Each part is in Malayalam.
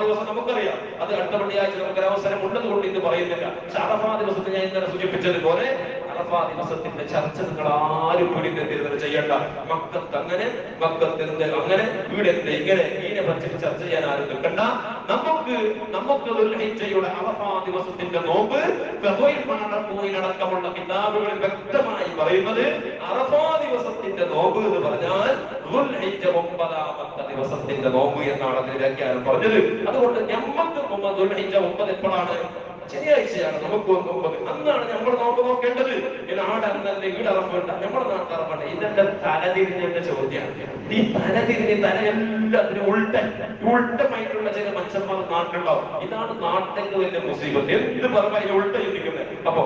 ദിവസം നമുക്കറിയാം അത് അടുത്ത വെള്ളിയാഴ്ച നമുക്ക് ഒരു അവസരം ഉള്ളത് കൊണ്ട് ഇന്ന് പറയുന്നില്ല പക്ഷെ അറഫാ ദിവസത്തെ ഞാൻ ഇന്നലെ സൂചിപ്പിച്ചതുപോലെ അറഫാ ദിവസത്തിന്റെ ചർച്ച നിങ്ങൾ ആരും പിടിക്കെത്തിരുന്നത് ചെയ്യണ്ട മക്കത്ത് അങ്ങനെ മക്കത്ത് എന്ത് അങ്ങനെ ഇവിടെ എന്ത് ഇങ്ങനെ ഇതിനെ പറ്റി ചർച്ച ചെയ്യാൻ ആരും നിൽക്കണ്ട നമുക്ക് നമുക്ക് ദുൽഹിജ്ജയുടെ അറഫാ ദിവസത്തിന്റെ നോമ്പ് പോയിലടക്കമുള്ള കിതാബുകളിൽ വ്യക്തമായി പറയുന്നത് അറഫാ ദിവസത്തിന്റെ നോമ്പ് എന്ന് പറഞ്ഞാൽ ദുൽഹിജ്ജ ഒമ്പതാമത്തെ ദിവസത്തിന്റെ നോമ്പ് എന്നാണ് അതിന് വ്യാഖ്യാനം പറഞ്ഞത് അതുകൊണ്ട് ഞമ്മക്ക് മുമ്പ് ദുൽഹിജ്ജ ഒമ്പത് എപ്പോഴാണ് ശനിയാഴ്ചയാണ് നമുക്ക് ഒമ്പത് അന്നാണ് നമ്മൾ നോമ്പ് നോക്കേണ്ടത് ഈ നാട് അന്നല്ലേ ഈടറപ്പുണ്ട് നമ്മുടെ നാട്ടറപ്പുണ്ട് ഇതെന്റെ തലതിരിഞ്ഞ ചോദ്യമാണ് ഈ തലതിരിഞ്ഞ് തലയെല്ലാത്തിനും ഉൾട്ട ഉൾട്ടമായിട്ടുള്ള ചില മനുഷ്യന്മാർ നാട്ടിലുണ്ടാവും ഇതാണ് നാട്ടിന്റെ വലിയ മുസീബത്ത് ഇത് പറയുമ്പോൾ അതിന് ഉൾട്ട ചിന്തിക്കുന്നത് അപ്പൊ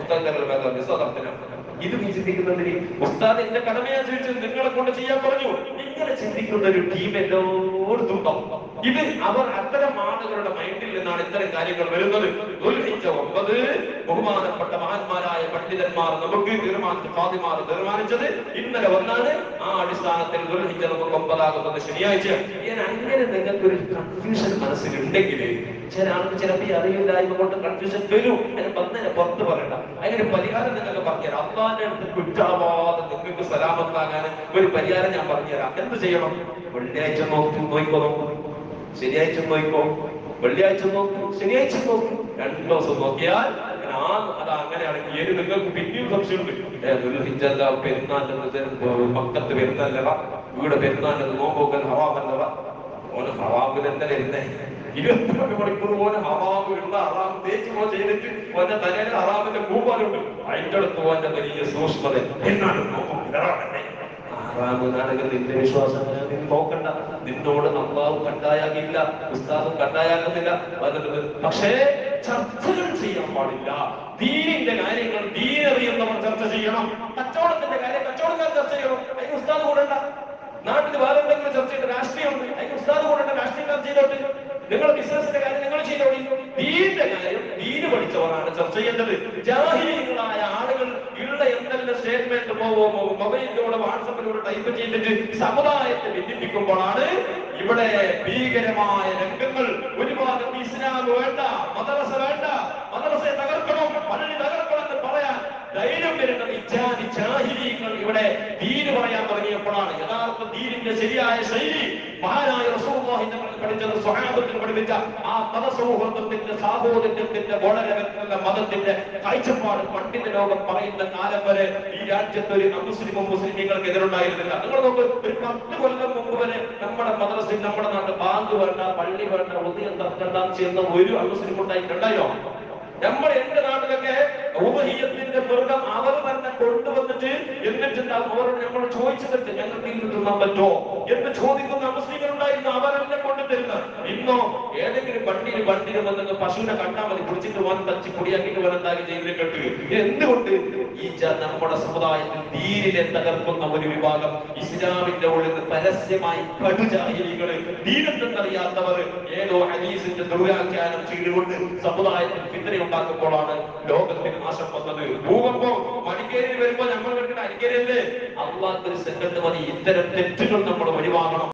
സ്വതന്ത്രനാണ് ഇത് നീ ചിന്തിക്കുന്നതിന് ഉസ്താദ് എന്റെ കടമയാ ചോദിച്ചത് നിങ്ങളെ കൊണ്ട് ചെയ്യാൻ പറഞ്ഞു ഇങ്ങനെ ചിന്തിക്കുന്ന ഒരു ടീം എല്ലായിടത്തും ഉണ്ടാവും ഇത് അവർ അത്തരം ആളുകളുടെ മൈൻഡിൽ നിന്നാണ് ഇത്തരം കാര്യങ്ങൾ വരുന്നത് ദുൽഹിജ്ജ ഒമ്പത് ബഹുമാനപ്പെട്ട മഹാന്മാരായ പണ്ഡിതന്മാർ നമുക്ക് തീരുമാനിച്ച ഫാദിമാർ തീരുമാനിച്ചത് ഇന്നലെ വന്നാണ് ആ അടിസ്ഥാനത്തിൽ ദുൽഹിജ്ജ നമുക്ക് ഒമ്പതാകുന്നത് ശനിയാഴ്ച ഞാൻ അങ്ങനെ നിങ്ങൾക്ക് ഒരു കൺഫ്യൂഷൻ മനസ്സിലുണ്ടെങ്കിൽ ചില ആൾക്ക് ചിലപ്പോൾ ഈ അറിവില്ലായ്മ കൊണ്ട് കൺഫ്യൂഷൻ വരും അതിന് വന്നതിനെ പുറത്ത് പറയണ്ട അതിനൊരു പരിഹാരം നിങ്ങൾക്ക് പറഞ്ഞുതരാം അള്ളാന്റെ അടുത്ത് കുറ്റാവാതെ നിങ്ങൾക്ക് സലാമത്താകാൻ ഒരു പരിഹാരം ഞാൻ പറഞ്ഞുതരാം എന്ത് ചെയ്യണം വെള്ളിയാഴ്ച നോക്കി നോക്കിക്കോ നോക്കൂ ശനിയാഴ്ച നോക്കിക്കോ വെള്ളിയാഴ്ച നോക്കൂ ശനിയാഴ്ച നോക്കൂ രണ്ടു ദിവസം നോക്കിയാൽ ആ അത് അങ്ങനെയാണെങ്കിൽ ഏത് നിങ്ങൾക്ക് പിന്നെയും സംശയമുണ്ട് ഏ, ദുൽഹിജ്ജല്ല പെരുന്നാളിന്റെ മക്കത്ത് പെരുന്നല്ലവ ഇവിടെ പെരുന്നാളിന്റെ നോമ്പോക്കൽ ഹവാമല്ലവ ഓന് ഹറാമിൽ എന്താ വരുന്നേ ഇരുപത്തിരണ്ട് മണിക്കൂർ പോലെ ഹറാമിലുള്ള ഹറാം തേച്ച് പോ ചെയ്തിട്ട് ഓന്റെ തലയിൽ ഹറാമിന്റെ കൂപ്പാലുണ്ട് അതിന്റെ അടുത്ത് ഓന്റെ വലിയ സൂക്ഷ്മത എന്നാണ് നോക്കും ഹറാമല്ലേ? ഹറാമ് നാടകം നിന്റെ വിശ്വാസം നീ നോക്കണ്ട നിന്നോട് അള്ളാഹു കണ്ടായാകില്ല ഉസ്താദും കണ്ടായാകുന്നില്ല വന്നിട്ട് പക്ഷേ ചർച്ചകൾ ചെയ്യാൻ പാടില്ല ദീനിന്റെ കാര്യങ്ങൾ ദീനറിയുന്നവർ ചർച്ച ചെയ്യണം കച്ചവടത്തിന്റെ കാര്യം കച്ചവടക്കാർ ചർച്ച ചെയ്യണം അതിന് ഉസ്താദ് കൂടണ്ട നാട്ടിൽ വേറെ എന്തെങ്കിലും ചർച്ച ചെയ്ത് രാഷ്ട്രീയമുണ്ട് അതിന് ഉസ്താദ് കൂടണ്ട രാഷ്ട്രീയം ചർച്ച ചെയ്തോട്ട് നിങ്ങൾ ബിസിനസിന്റെ കാര്യം നിങ്ങൾ ചെയ്തോളി ദീന്റെ കാര്യം ദീന് പഠിച്ചവരാണ് ചർച്ച ചെയ്യേണ്ടത് ജാഹിലീകളായ ആളുകൾ ഉള്ള എന്തെല്ലാം സ്റ്റേറ്റ്മെന്റ് പോവോ മൊബൈലിലൂടെ വാട്സപ്പിലൂടെ ടൈപ്പ് ചെയ്തിട്ട് സമുദായത്തെ ഭിന്നിപ്പിക്കുമ്പോഴാണ് ഇവിടെ ഭീകരമായ രംഗങ്ങൾ ഒരു ഭാഗത്ത് ഇസ്ലാം വേണ്ട മദ്രസ വേണ്ട മദ്രസയെ തകർക്കണം പള്ളി തകർക്കണം എന്ന് പറയാൻ ധൈര്യം വരുന്നത് ഇജാതി ജാഹിലീങ്ങൾ ഇവിടെ ദീന് പറയാൻ തുടങ്ങിയപ്പോഴാണ് യഥാർത്ഥ ദീനിന്റെ ശരിയായ ശൈലി മഹാനായ റസൂലുള്ളാഹി തങ്ങൾ പഠിച്ചത് സ്വഹാബത്തിന് പഠിപ്പിച്ച ആ മതസൗഹൃദത്തിന്റെ സാഹോദര്യത്തിന്റെ വളരെ വ്യക്തമായ മതത്തിന്റെ കാഴ്ചപ്പാട് പണ്ഡിത ലോകം പറയുന്ന കാലം വരെ ഈ രാജ്യത്ത് ഒരു അമുസ്ലിമും മുസ്ലിമീങ്ങൾക്ക് എതിരുണ്ടായിരുന്നില്ല നിങ്ങൾ നോക്ക് ഒരു പത്ത് കൊല്ലം മുമ്പ് വരെ നമ്മുടെ മദ്രസയിൽ നമ്മുടെ നാട്ടിൽ ബാങ്ക് വേണ്ട പള്ളി വേണ്ട ഉദയം തർക്കണ്ട ചെയ്യുന്ന ഒരു അമുസ്ലിം ഉണ്ടായിട്ടുണ്ടായോ നമ്മൾ എന്റെ നാട്ടിലൊക്കെ ഊഹീയത്തിന്റെ മൃഗം അവർ തന്നെ കൊണ്ടുവന്നിട്ട് എന്നിട്ടുണ്ടാവും അവരോട് നമ്മൾ ചോദിച്ചിട്ട് ഞങ്ങൾക്ക് ഇന്ന് തിന്നാൻ പറ്റോ എന്ന് ചോദിക്കുന്ന മുസ്ലിങ്ങൾ ഉണ്ടായിരുന്നു അവരെന്നെ കൊണ്ടു തരുന്നത് ഇന്നോ ഏതെങ്കിലും വണ്ടിയിൽ വണ്ടിയിൽ വന്നത് പശുവിനെ കണ്ടാൽ മതി കുടിച്ചിട്ട് വന്ന് തച്ച് പൊടിയാക്കിട്ട് വന്നെന്താക്കി ചെയ്തിട്ട് എന്തുകൊണ്ട് ഈ ജ- നമ്മുടെ സമുദായത്തിൽ ദീനിനെ തകർക്കുന്ന ഒരു വിഭാഗം ഇസ്ലാമിന്റെ ഉള്ളിൽ നിന്ന് പരസ്യമായി കടുജാഹിലികള് ദീനെന്നറിയാത്തവർ ഏതോ ഹദീസിന്റെ ദുർവ്യാഖ്യാനം ചെയ്തുകൊണ്ട് സമുദായത്തിൽ ഫിത്തന ഉണ്ടാക്കുമ്പോഴാണ് ലോകത്തിന് നാശം വന്നത് ഭൂകമ്പം മടിക്കേരി വരുമ്പോ നമ്മൾ കണ്ടിട്ട് അരിക്കേരല്ലേ അള്ളാഹ് ഒരു സെക്കൻഡ് മതി ഇത്തരം തെറ്റുകൾ നമ്മൾ ഒഴിവാക്കണം